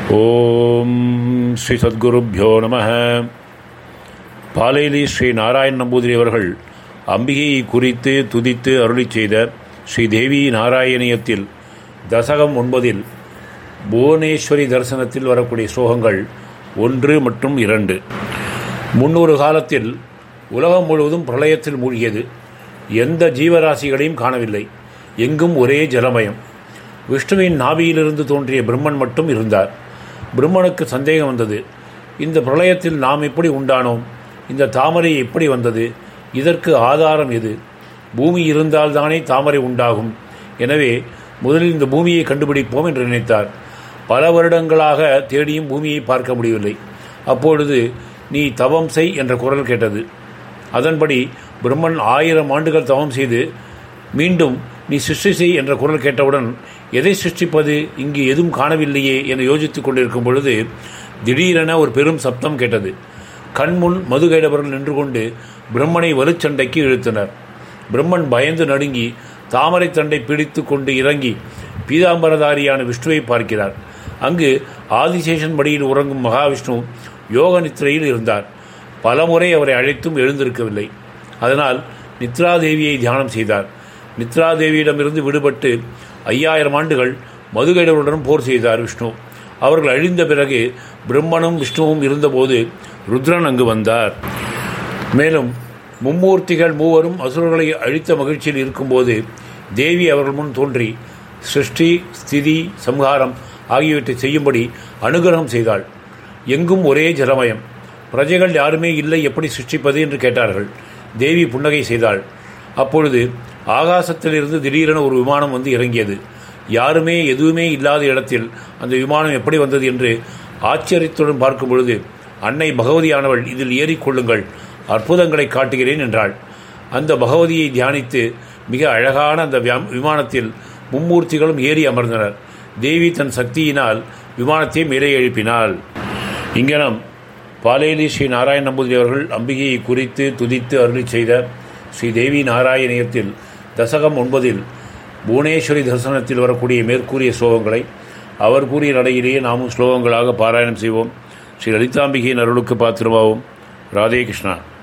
ஓம் ஸ்ரீ சத்குருப்யோ நம பாலேலி ஸ்ரீ நாராயண நம்பூதிரி அவர்கள் அம்பிகையை குறித்து துதித்து அருளி செய்த ஸ்ரீ தேவி நாராயணியத்தில் தசகம் ஒன்பதில் புவனேஸ்வரி தரிசனத்தில் வரக்கூடிய ஸ்லோகங்கள் ஒன்று மற்றும் இரண்டு முன்னொரு காலத்தில் உலகம் முழுவதும் பிரளயத்தில் மூழ்கியது எந்த ஜீவராசிகளையும் காணவில்லை எங்கும் ஒரே ஜலமயம் விஷ்ணுவின் நாபியிலிருந்து தோன்றிய பிரம்மன் மட்டும் இருந்தார் பிரம்மனுக்கு சந்தேகம் வந்தது இந்த பிரளயத்தில் நாம் எப்படி உண்டானோம் இந்த தாமரை எப்படி வந்தது இதற்கு ஆதாரம் எது பூமி இருந்தால்தானே தாமரை உண்டாகும் எனவே முதலில் இந்த பூமியை கண்டுபிடிப்போம் என்று நினைத்தார் பல வருடங்களாக தேடியும் பூமியை பார்க்க முடியவில்லை அப்பொழுது நீ தவம் செய் என்ற குரல் கேட்டது அதன்படி பிரம்மன் ஆயிரம் ஆண்டுகள் தவம் செய்து மீண்டும் நீ சிருஷ்டி செய் என்ற குரல் கேட்டவுடன் எதை சிருஷ்டிப்பது இங்கு எதுவும் காணவில்லையே என யோசித்துக் கொண்டிருக்கும் பொழுது திடீரென ஒரு பெரும் சப்தம் கேட்டது கண்முன் மதுகைடவர்கள் நின்று கொண்டு பிரம்மனை வலுச்சண்டைக்கு இழுத்தனர் பிரம்மன் பயந்து நடுங்கி தாமரை தண்டை பிடித்து கொண்டு இறங்கி பீதாம்பரதாரியான விஷ்ணுவை பார்க்கிறார் அங்கு ஆதிசேஷன் படியில் உறங்கும் மகாவிஷ்ணு யோக நித்திரையில் இருந்தார் பலமுறை அவரை அழைத்தும் எழுந்திருக்கவில்லை அதனால் நித்ராதேவியை தியானம் செய்தார் நித்ராதேவியிடமிருந்து விடுபட்டு ஐயாயிரம் ஆண்டுகள் மதுகைடருடன் போர் செய்தார் விஷ்ணு அவர்கள் அழிந்த பிறகு பிரம்மனும் விஷ்ணுவும் இருந்தபோது ருத்ரன் அங்கு வந்தார் மேலும் மும்மூர்த்திகள் மூவரும் அசுரர்களை அழித்த மகிழ்ச்சியில் இருக்கும்போது தேவி அவர்கள் முன் தோன்றி சிருஷ்டி ஸ்திதி சம்ஹாரம் ஆகியவற்றை செய்யும்படி அனுகிரகம் செய்தாள் எங்கும் ஒரே ஜலமயம் பிரஜைகள் யாருமே இல்லை எப்படி சிருஷ்டிப்பது என்று கேட்டார்கள் தேவி புன்னகை செய்தாள் அப்பொழுது ஆகாசத்திலிருந்து திடீரென ஒரு விமானம் வந்து இறங்கியது யாருமே எதுவுமே இல்லாத இடத்தில் அந்த விமானம் எப்படி வந்தது என்று ஆச்சரியத்துடன் பார்க்கும் பொழுது அன்னை பகவதியானவள் இதில் ஏறிக்கொள்ளுங்கள் அற்புதங்களை காட்டுகிறேன் என்றாள் அந்த பகவதியை தியானித்து மிக அழகான அந்த விமானத்தில் மும்மூர்த்திகளும் ஏறி அமர்ந்தனர் தேவி தன் சக்தியினால் விமானத்தை மேலே எழுப்பினாள் இங்கனம் பாலேலி ஸ்ரீ நாராயண நம்பூதிரி அவர்கள் அம்பிகையை குறித்து துதித்து அருளி செய்த ஸ்ரீ தேவி நாராயணியத்தில் தசகம் ஒன்பதில் புவனேஸ்வரி தரிசனத்தில் வரக்கூடிய மேற்கூறிய ஸ்லோகங்களை அவர் கூறிய நடையிலேயே நாமும் ஸ்லோகங்களாக பாராயணம் செய்வோம் ஸ்ரீ லலிதாம்பிகையின் அருளுக்கு பாத்திரமாவோம் ராதே கிருஷ்ணா